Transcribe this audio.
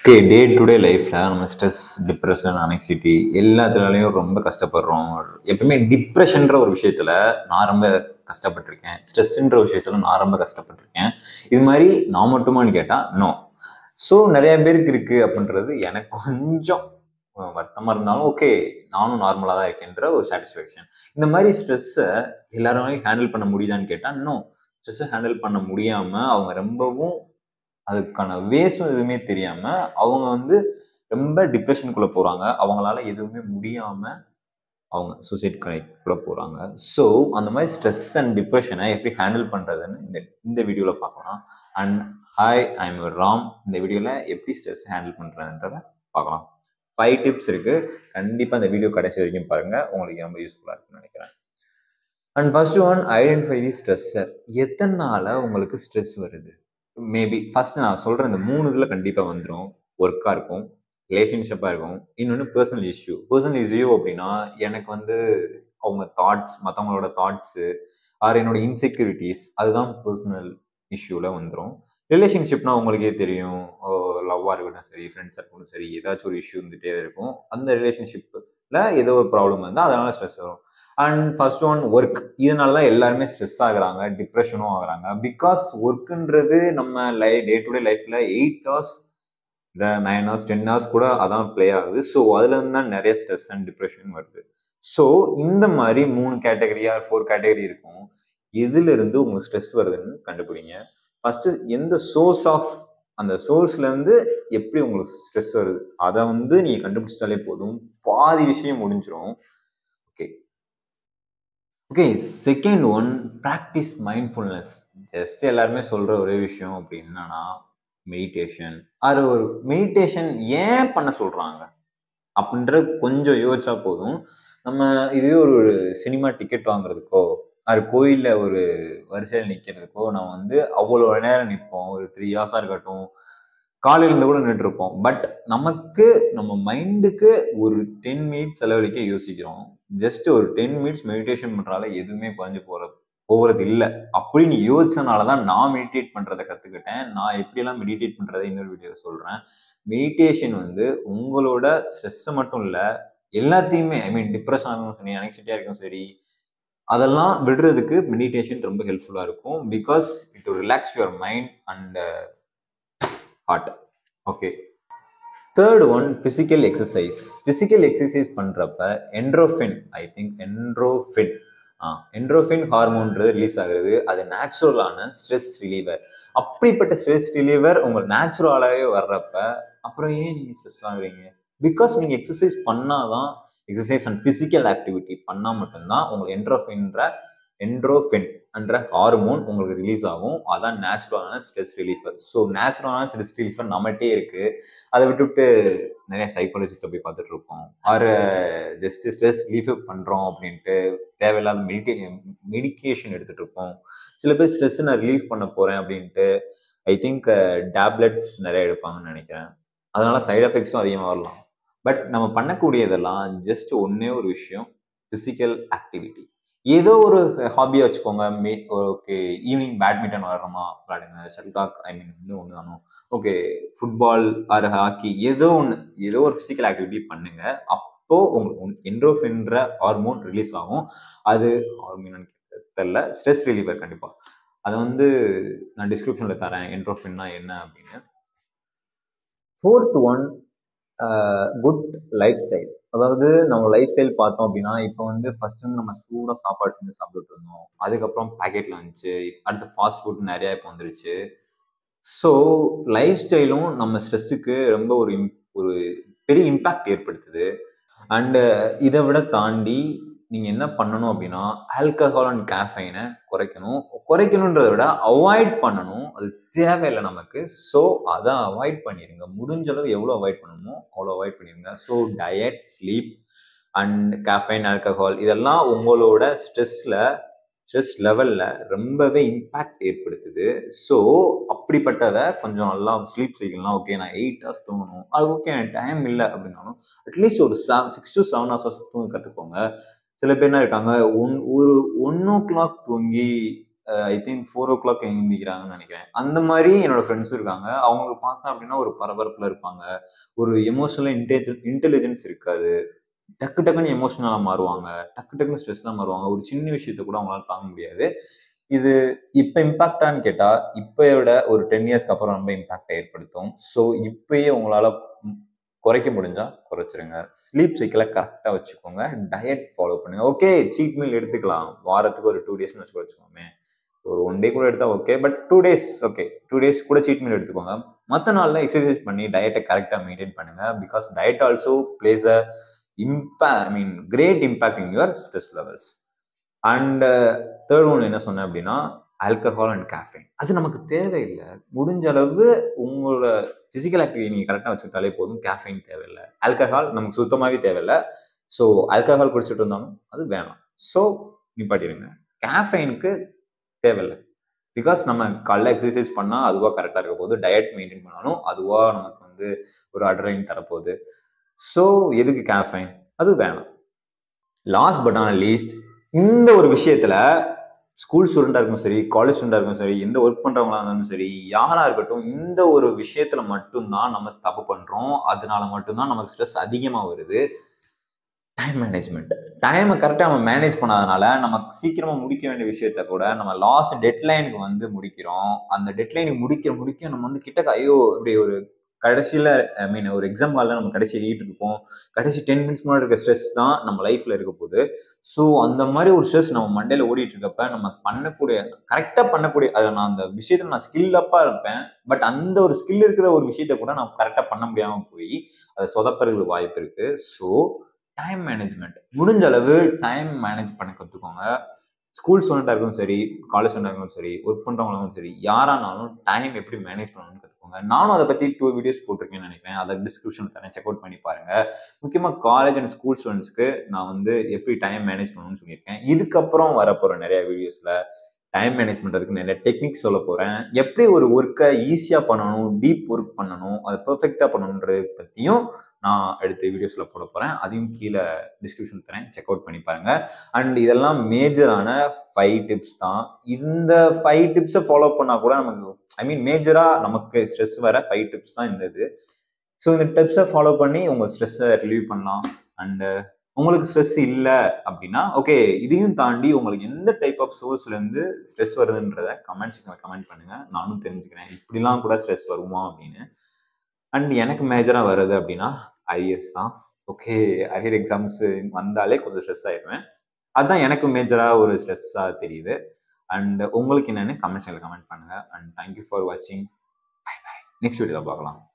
okay day to day லைஃப்ல நம்ம stress depression anxiety எல்லாத்துலாலையும் ரொம்ப கஷ்டப்படுறோம் எப்பவுமே டிப்ரெஷன்ற ஒரு விஷயத்துல நான் ரொம்ப கஷ்டப்பட்டிருக்கேன் ஸ்ட்ரெஸ்ன்ற விஷயத்துல நான் ரொம்ப கஷ்டப்பட்டிருக்கேன் இது மாதிரி நான் மட்டுமான்னு கேட்டா நோ ஸோ நிறைய பேருக்கு இருக்கு அப்படின்றது எனக்கு கொஞ்சம் அஹ், வருத்தமா இருந்தாலும் ஓகே நானும் நார்மலா தான் இருக்கேன்ற ஒரு சாட்டிஸ்ஃபேக்ஷன் இந்த மாதிரி ஸ்ட்ரெஸ்ஸை எல்லாராலையும் ஹேண்டில் பண்ண முடியுதான்னு கேட்டா நோ ஸ்ட்ரெஸ்ஸை ஹேண்டில் பண்ண முடியாம அவங்க ரொம்பவும் அதுக்கான வேஸும் எதுவுமே தெரியாம அவங்க வந்து ரொம்ப டிப்ரெஷனுக்குள்ள போறாங்க அவங்களால எதுவுமே முடியாம அவங்க சூசைட் கனெக்ட்குள்ள போறாங்க ஸோ அந்த மாதிரி ஸ்ட்ரெஸ் அண்ட் டிப்ரெஷனை எப்படி ஹேண்டில் பண்றதுன்னு இந்த இந்த வீடியோல பார்க்கலாம் அண்ட் ஹாய் ஐம் ராம் இந்த வீடியோல எப்படி ஸ்ட்ரெஸ் ஹேண்டில் பண்றதுன்றத பார்க்கலாம் ஃபைவ் டிப்ஸ் இருக்கு கண்டிப்பா இந்த வீடியோ கடைசி வரைக்கும் பாருங்க உங்களுக்கு ரொம்ப யூஸ்ஃபுல்லா இருக்கும்னு நினைக்கிறேன் and first one identify the stressor எத்தனை நாளா உங்களுக்கு ஸ்ட்ரெஸ் வருது மேபி ஃபர்ஸ்ட் நான் சொல்ற இந்த மூணு இதுல கண்டிப்பா வந்துடும் ஒர்க்கா இருக்கும் ரிலேஷன்ஷிப்பா இருக்கும் இன்னொன்று பர்சனல் இஷ்யூ பர்சனல் இஷ்யூ அப்படின்னா எனக்கு வந்து அவங்க தாட்ஸ் மற்றவங்களோட தாட்ஸு ஆர் என்னோட இன்செக்யூரிட்டிஸ் அதுதான் பர்சனல் இஷ்யூல வந்துடும் ரிலேஷன்ஷிப்னா உங்களுக்கே தெரியும் லவ்வாக இருக்கட்டும் சரி ஃப்ரெண்ட்ஸாக இருக்கட்டும் சரி ஏதாச்சும் ஒரு இஷ்யூ இருந்துகிட்டே இருக்கும் அந்த ரிலேஷன்ஷிப்பில் ஏதோ ஒரு ப்ராப்ளம் இருந்தால் அதனால ஸ்ட்ரெஸ் வரும் அண்ட் ஃபர்ஸ்ட் ஒன் ஒர்க் இதனால தான் எல்லாருமே ஸ்ட்ரெஸ் ஆகுறாங்க டிப்ரெஷனும் ஆகுறாங்க பிகாஸ் ஒர்க்குன்றது நம்ம லை டே டு டே லைஃப்ல எயிட் ஹவர்ஸ் இல்லை நைன் ஹவர்ஸ் டென் ஹவர்ஸ் கூட அதான் ப்ளே ஆகுது ஸோ அதுல இருந்து தான் நிறைய ஸ்ட்ரெஸ் அண்ட் டிப்ரெஷன் வருது ஸோ இந்த மாதிரி மூணு கேட்டகரியா ஃபோர் கேட்டகரி இருக்கும் எதுல இருந்து உங்களுக்கு ஸ்ட்ரெஸ் வருதுன்னு கண்டுபிடிங்க ஃபர்ஸ்ட் எந்த சோர்ஸ் ஆஃப் அந்த சோர்ஸ்ல இருந்து எப்படி உங்களுக்கு ஸ்ட்ரெஸ் வருது அதை வந்து நீங்க கண்டுபிடிச்சாலே போதும் பாதி விஷயம் முடிஞ்சிரும் okay okay second one practice mindfulness just எல்லாருமே சொல்ற ஒரே விஷயம் அப்படின்னா மெடிடேஷன் அது ஒரு மெடிடேஷன் ஏன் பண்ண சொல்றாங்க அப்படின்றது கொஞ்சம் யோசிச்சா போதும் நம்ம இதுவே ஒரு சினிமா டிக்கெட் வாங்குறதுக்கோ அது கோயில்ல ஒரு வரிசையில் நிக்கிறதுக்கோ நம்ம வந்து அவ்வளோ நேரம் நிற்போம் ஒரு த்ரீ ஹார்ஸா இருக்கட்டும் காலையில இருந்து கூட நின்றுட்டு இருப்போம் பட் நமக்கு நம்ம மைண்டுக்கு ஒரு டென் மினிட்ஸ் செலவழிக்க யோசிக்கிறோம் ஜஸ்ட் ஒரு டென் மினிட்ஸ் மெடிடேஷன் பண்றால எதுவுமே குறைஞ்சு போற போகிறது இல்லை அப்படின்னு யோசிச்சனால தான் நான் மெடிடேட் பண்றதை கத்துக்கிட்டேன் நான் எப்படியெல்லாம் மெடிடேட் பண்றதை இன்னொரு வீடியோ சொல்றேன் மெடிடேஷன் வந்து உங்களோட ஸ்ட்ரெஸ்ஸை மட்டும் இல்லை எல்லாத்தையுமே ஐ மீன் டிப்ரெஷன் ஆகும் சரி அனெக்சிட்டியா இருக்கும் சரி அதெல்லாம் விடுறதுக்கு மெடிடேஷன் ரொம்ப ஹெல்ப்ஃபுல்லா இருக்கும் because it relax your mind and heart okay third one physical exercise physical exercise பண்றப்ப என்ட்ரோஃபின் ஐ திங்க் என்ட்ரோஃபின் என்ட்ரோஃபின் ஹார்மோன்றது ரிலீஸ் ஆகுறது அது நேச்சுரலான ஸ்ட்ரெஸ் ரிலீவர் அப்படிப்பட்ட ஸ்ட்ரெஸ் ரிலீவர் உங்க நேச்சுரலாகவே வர்றப்ப அப்புறம் ஏன் நீங்க ஸ்ட்ரெஸ் ஆகுறீங்க பிகாஸ் நீங்க எக்ஸசைஸ் பண்ணாதான் எக்ஸசைஸ் அண்ட் பிசிக்கல் ஆக்டிவிட்டி பண்ணால் மட்டும்தான் உங்களுக்கு என்ட்ரோஃபின்ற என்ட்ரோஃபின் என்ற ஹார்மோன் உங்களுக்கு ரிலீஸ் ஆகும் அதான் நேச்சுரலான ஸ்ட்ரெஸ் ரிலீஃபர் ஸோ நேச்சுரலான ஸ்ட்ரெஸ் ரிலீஃபர் நம்மகிட்டே இருக்கு அதை விட்டுவிட்டு நிறைய சைக்காலஜிஸ்ட்டை போய் பார்த்துட்டு இருப்போம் ஆர் ஜஸ்ட் ஸ்ட்ரெஸ் ரிலீஃப் பண்ணுறோம் அப்படின்ட்டு தேவையில்லாத மெடிடே மெடிக்கேஷன் எடுத்துட்டு இருப்போம் சில பேர் ஸ்ட்ரெஸ் நான் ரிலீஃப் பண்ண போறேன் அப்படின்ட்டு ஐ திங்க் டேப்லெட்ஸ் நிறைய எடுப்பாங்கன்னு நினைக்கிறேன் அதனால சைடு எஃபெக்ட்ஸும் அதிகமாக வரலாம் பட் நம்ம பண்ணக்கூடியதெல்லாம் ஜஸ்ட் ஒன்னே ஒரு விஷயம் பிசிக்கல் ஆக்டிவிட்டி ஏதோ ஒரு ஹாபியா வச்சுக்கோங்க மே ஓகே ஈவினிங் பேட்மிண்டன் விளாடுறோமா விளாடுங்க ஷட்டில்காக் ஐ மீன் வந்து ஒன்று தானோ ஓகே ஃபுட்பால் ஆர் ஹாக்கி ஏதோ ஒன்று ஏதோ ஒரு ஃபிசிக்கல் ஆக்டிவிட்டி பண்ணுங்க அப்போ உங்களுக்கு என்ட்ரோஃபின்ற ஹார்மோன் ரிலீஸ் ஆகும் அது ஹார்மோன் தெரில ஸ்ட்ரெஸ் ரிலீவர் கண்டிப்பா அதை வந்து நான் டிஸ்கிரிப்ஷன்ல தரேன் என்ட்ரோஃபின்னா என்ன அப்படின்னு fourth one good lifestyle அதாவது நம்ம லைஃப் ஸ்டைல் பார்த்தோம் அப்படின்னா இப்போ வந்து ஃபர்ஸ்ட் வந்து நம்ம சூடாக சாப்பாடு செஞ்சு சாப்பிட்டுட்டு இருந்தோம் அதுக்கப்புறம் பேக்கெட்ல வந்துச்சு அடுத்து ஃபாஸ்ட் ஃபுட் நிறைய இப்போ வந்துருச்சு ஸோ லைஃப் ஸ்டைலும் நம்ம ஸ்ட்ரெஸ்ஸுக்கு ரொம்ப ஒரு im- ஒரு பெரிய இம்பேக்ட் ஏற்படுத்துது அண்டு இதை விட தாண்டி நீங்கள் என்ன பண்ணணும் அப்படின்னா ஆல்கஹால் அண்ட் கேஃபைனை குறைக்கணும் குறைக்கணுன்றதை விட அவாய்ட் பண்ணணும் அது தேவையில்லை நமக்கு ஸோ அதை அவாய்ட் பண்ணிடுங்க முடிஞ்ச அளவு எவ்வளோ அவாய்ட் பண்ணணுமோ அவ்வளோ அவாய்ட் பண்ணிடுங்க so diet sleep and caffeine alcohol இதெல்லாம் உங்களோட ஸ்ட்ரெஸ்ஸில் ஸ்ட்ரெஸ் லெவலில் ரொம்பவே இம்பேக்ட் ஏற்படுத்துது ஸோ அப்படிப்பட்டதை கொஞ்சம் நல்லா ஸ்லீப் சைக்கிள்லாம் ஓகே நான் எயிட் ஹவர்ஸ் தூங்கணும் அது ஓகே எனக்கு டைம் இல்லை அப்படின்னாலும் அட்லீஸ்ட் ஒரு seven six to seven hours தூங்க கற்றுக்கோங்க சில பேர் என்ன இருக்காங்க ஒன் ஒரு ஒன் ஓ கிளாக் தூங்கி I think four o'clock எழுந்திக்கிறாங்கன்னு நினைக்கிறேன் அந்த மாதிரி என்னோட ஃப்ரெண்ட்ஸும் இருக்காங்க அவங்களுக்கு பார்த்தா அப்படின்னா ஒரு பரபரப்புல இருப்பாங்க ஒரு எமோஷனல் இன்டெலி இன்டெலிஜென்ஸ் இருக்காது டக்கு டக்குன்னு எமோஷனலாக மாறுவாங்க டக்கு டக்குன்னு ஸ்ட்ரெஸ்லாம் மாறுவாங்க ஒரு சின்ன விஷயத்த கூட அவங்களால தாங்க முடியாது இது இப்போ இம்பாக்டான்னு கேட்டால் இப்போயோட ஒரு டென் இயர்ஸ்க்கு அப்புறம் ரொம்ப இம்பாக்டை ஏற்படுத்தும் ஸோ இப்பயே உங்களால் குறைக்க முடிஞ்சா குறைச்சிருங்க ஸ்லீப் சைக்கிளை கரெக்டாக வச்சுக்கோங்க டயட் ஃபாலோ பண்ணுங்க ஓகே சீட் மீல் எடுத்துக்கலாம் வாரத்துக்கு ஒரு டூ டேஸ்னு வச்சு வச்சுக்கோமே ஒரு ஒன் டே கூட எடுத்தா okay but two days okay two days கூட சீட் மீல் எடுத்துக்கோங்க மற்ற நாளில் எக்ஸசைஸ் பண்ணி டயட்டை கரெக்டாக மெயின்டைன் பண்ணுங்க because diet also plays a impa I mean great impact in your stress levels and third one என்ன சொன்னேன் அப்படின்னா ஆல்கஹால் அண்ட் கேஃபைன் அது நமக்கு தேவையில்லை முடிஞ்ச அளவு உங்களோட ஃபிசிக்கல் ஆக்டிவிட்டி நீங்கள் கரெக்டாக வச்சுக்கிட்டாலே போதும் கேஃபைன் தேவையில்லை ஆல்கஹால் நமக்கு சுத்தமாகவே தேவையில்லை ஸோ ஆல்கஹால் குடிச்சிட்டு இருந்தாலும் அது வேணாம் ஸோ நிப்பாட்டிடுங்க கேஃபைனுக்கு தேவையில்லை பிகாஸ் நம்ம காலைல எக்ஸசைஸ் பண்ணால் அதுவாக கரெக்டாக இருக்க போகுது டயட் மெயின்டைன் பண்ணாலும் அதுவாக நமக்கு வந்து ஒரு அட்ரைன் தரப்போகுது ஸோ எதுக்கு கேஃபைன் அது வேணாம் லாஸ்ட் பட் ஆன லீஸ்ட் இந்த ஒரு விஷயத்துல ஸ்கூல் ஸ்டூடெண்டாக இருக்கும் சரி காலேஜ் ஸ்டூடெண்டாக இருக்கும் சரி எந்த ஒர்க் பண்ணுறவங்களா இருந்தாலும் சரி யாராக இருக்கட்டும் இந்த ஒரு விஷயத்துல மட்டும்தான் நம்ம தப்பு பண்ணுறோம் அதனால மட்டும்தான் நமக்கு ஸ்ட்ரெஸ் அதிகமாக வருது டைம் மேனேஜ்மெண்ட் டைமை கரெக்டாக நம்ம மேனேஜ் பண்ணாதனால நமக்கு சீக்கிரமாக முடிக்க வேண்டிய விஷயத்த கூட நம்ம லாஸ்ட் டெட்லைனுக்கு வந்து முடிக்கிறோம் அந்த டெட்லைனுக்கு முடிக்க முடிக்க நம்ம வந்து கிட்டக்க ஐயோ இப்படி ஒரு கடைசியில் ஐ மீன் ஒரு எக்ஸாம் ஹாலில் நம்ம கடைசி எழுதிட்டு இருப்போம் கடைசி டென் மினிட்ஸ் முன்னாடி இருக்க ஸ்ட்ரெஸ் தான் நம்ம லைஃப்பில் இருக்க போகுது ஸோ அந்த மாதிரி ஒரு ஸ்ட்ரெஸ் நம்ம மண்டையில் ஓடிட்டு இருக்கப்ப நம்ம பண்ணக்கூடிய கரெக்டாக பண்ணக்கூடிய அதை நான் அந்த விஷயத்தில் நான் ஸ்கில் அப்பாக இருப்பேன் பட் அந்த ஒரு ஸ்கில் இருக்கிற ஒரு விஷயத்த கூட நான் கரெக்டாக பண்ண முடியாமல் போய் அதை சொதப்புறதுக்கு வாய்ப்பு இருக்கு ஸோ டைம் மேனேஜ்மெண்ட் முடிஞ்ச அளவு டைம் மேனேஜ் பண்ண கற்றுக்கோங்க ஸ்கூல் ஸ்டூடெண்டாக இருக்கணும் சரி காலேஜ் ஸ்டூடெண்டாக இருக்கணும் சரி ஒர்க் பண்ணுறவங்களும் சரி யாரானாலும் டைம் எப்படி மேனேஜ் பண்ணணும்னு கற்றுக்கோங்க நானும் அதை பற்றி டூ வீடியோஸ் போட்டிருக்கேன்னு நினைக்கிறேன் அதை டிஸ்கிரிப்ஷன் தரேன் செக் அவுட் பண்ணி பாருங்க முக்கியமாக காலேஜ் அண்ட் ஸ்கூல் ஸ்டூடெண்ட்ஸ்க்கு நான் வந்து எப்படி டைம் மேனேஜ் பண்ணணும்னு சொல்லியிருக்கேன் இதுக்கப்புறம் வரப்போகிற நிறைய வீடியோஸில் டைம் மேனேஜ் பண்ணுறதுக்கு நிறைய டெக்னிக்ஸ் சொல்ல போகிறேன் எப்படி ஒரு ஒர்க்கை ஈஸியாக பண்ணணும் டீப் ஒர்க் பண்ணணும் அதை பெர்ஃபெக்டாக பண்ணணுன்றது பற்றியும் நான் அடுத்த வீடியோஸில் போட போகிறேன் அதையும் கீழே டிஸ்கிரிப்ஷன் தரேன் செக் அவுட் பண்ணி பாருங்க அண்ட் இதெல்லாம் மேஜரான ஃபைவ் டிப்ஸ் தான் இந்த ஃபைவ் டிப்ஸை ஃபாலோ பண்ணால் கூட நமக்கு ஐ மீன் மேஜராக நமக்கு ஸ்ட்ரெஸ் வர ஃபைவ் டிப்ஸ் தான் இந்த இது ஸோ இந்த டிப்ஸை ஃபாலோ பண்ணி உங்கள் ஸ்ட்ரெஸ்ஸை ரிலீவ் பண்ணலாம் அண்டு உங்களுக்கு ஸ்ட்ரெஸ் இல்லை அப்படின்னா ஓகே இதையும் தாண்டி உங்களுக்கு எந்த டைப் ஆஃப் சோர்ஸ்லேருந்து ஸ்ட்ரெஸ் வருதுன்றத கமெண்ட் செக்ஷனில் கமெண்ட் பண்ணுங்கள் நானும் தெரிஞ்சுக்கிறேன் இப்படிலாம் கூட ஸ்ட்ரெஸ் வருமா அப்படின்னு அண்ட் எனக்கு மேஜராக வருது அப்படின்னா ஐஎஸ் தான் ஓகே அரியர் எக்ஸாம்ஸ் வந்தாலே கொஞ்சம் ஸ்ட்ரெஸ் ஆயிடுவேன் அதுதான் எனக்கு மேஜராக ஒரு ஸ்ட்ரெஸ்ஸாக தெரியுது அண்ட் உங்களுக்கு என்னென்னு கமெண்ட் செக்ஷனில் கமெண்ட் பண்ணுங்கள் அண்ட் தேங்க்யூ ஃபார் வாட்சிங் பை பை நெக்ஸ்ட் வீடியோவில் பார்க்கலாம்